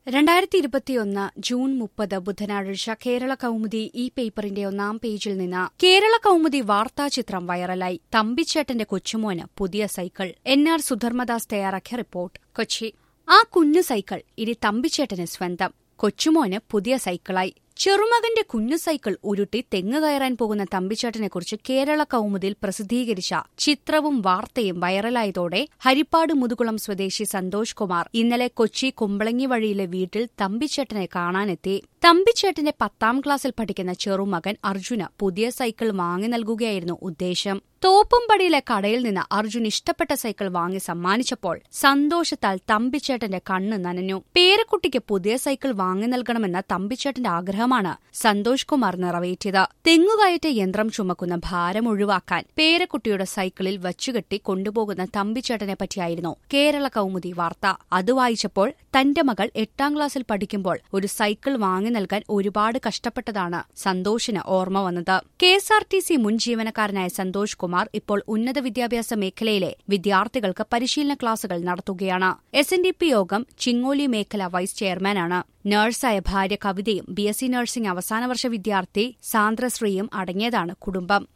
രണ്ടായിരത്തി ഇരുപത്തിയൊന്ന് ജൂൺ മുപ്പത് ബുധനാഴ്ച കേരള കൗമുദി ഈ പേപ്പറിന്റെ ഒന്നാം പേജിൽ നിന്ന് കേരള കൗമുദി വാർത്താചിത്രം വൈറലായി തമ്പിച്ചേട്ടന്റെ കൊച്ചുമോന് പുതിയ സൈക്കിൾ എൻ ആർ സുധർമ്മദാസ് തയ്യാറാക്കിയ റിപ്പോർട്ട് കൊച്ചി ആ കുഞ്ഞു സൈക്കിൾ ഇനി തമ്പിച്ചേട്ടന് സ്വന്തം കൊച്ചുമോന് പുതിയ സൈക്കിളായി ചെറുമകന്റെ കുഞ്ഞു സൈക്കിൾ ഉരുട്ടി തെങ്ങ് കയറാൻ പോകുന്ന തമ്പിച്ചേട്ടനെക്കുറിച്ച് കേരള കൗമുദിൽ പ്രസിദ്ധീകരിച്ച ചിത്രവും വാർത്തയും വൈറലായതോടെ ഹരിപ്പാട് മുതുകുളം സ്വദേശി സന്തോഷ് കുമാർ ഇന്നലെ കൊച്ചി കുമ്പളങ്ങി വഴിയിലെ വീട്ടിൽ തമ്പിച്ചേട്ടനെ കാണാനെത്തി തമ്പിച്ചേട്ടന്റെ പത്താം ക്ലാസ്സിൽ പഠിക്കുന്ന ചെറുമകൻ അർജുന പുതിയ സൈക്കിൾ വാങ്ങി നൽകുകയായിരുന്നു ഉദ്ദേശം തോപ്പുംപടിയിലെ കടയിൽ നിന്ന് അർജുൻ ഇഷ്ടപ്പെട്ട സൈക്കിൾ വാങ്ങി സമ്മാനിച്ചപ്പോൾ സന്തോഷത്താൽ തമ്പിച്ചേട്ടന്റെ കണ്ണ് നനഞ്ഞു പേരക്കുട്ടിക്ക് പുതിയ സൈക്കിൾ വാങ്ങി നൽകണമെന്ന തമ്പിച്ചേട്ടന്റെ ആഗ്രഹമാണ് സന്തോഷ് കുമാർ നിറവേറ്റിയത് തെങ്ങുകയറ്റ യന്ത്രം ചുമക്കുന്ന ഭാരം ഒഴിവാക്കാൻ പേരക്കുട്ടിയുടെ സൈക്കിളിൽ വച്ചുകെട്ടി കൊണ്ടുപോകുന്ന തമ്പിച്ചേട്ടനെ പറ്റിയായിരുന്നു കേരള കൗമുദി വാർത്ത അത് വായിച്ചപ്പോൾ തന്റെ മകൾ എട്ടാം ക്ലാസ്സിൽ പഠിക്കുമ്പോൾ ഒരു സൈക്കിൾ വാങ്ങി നൽകാൻ ഒരുപാട് കഷ്ടപ്പെട്ടതാണ് സന്തോഷിന് ഓർമ്മ വന്നത് കെഎസ്ആർടിസി മുൻ ജീവനക്കാരനായ സന്തോഷ് കുമാർ ഇപ്പോൾ ഉന്നത വിദ്യാഭ്യാസ മേഖലയിലെ വിദ്യാർത്ഥികൾക്ക് പരിശീലന ക്ലാസുകൾ നടത്തുകയാണ് എസ് എൻ ഡി പി യോഗം ചിങ്ങോലി മേഖല വൈസ് ചെയർമാനാണ് നഴ്സായ ഭാര്യ കവിതയും ബി എസ് സി നഴ്സിംഗ് അവസാന വർഷ വിദ്യാർത്ഥി സാന്ദ്രശ്രീയും അടങ്ങിയതാണ് കുടുംബം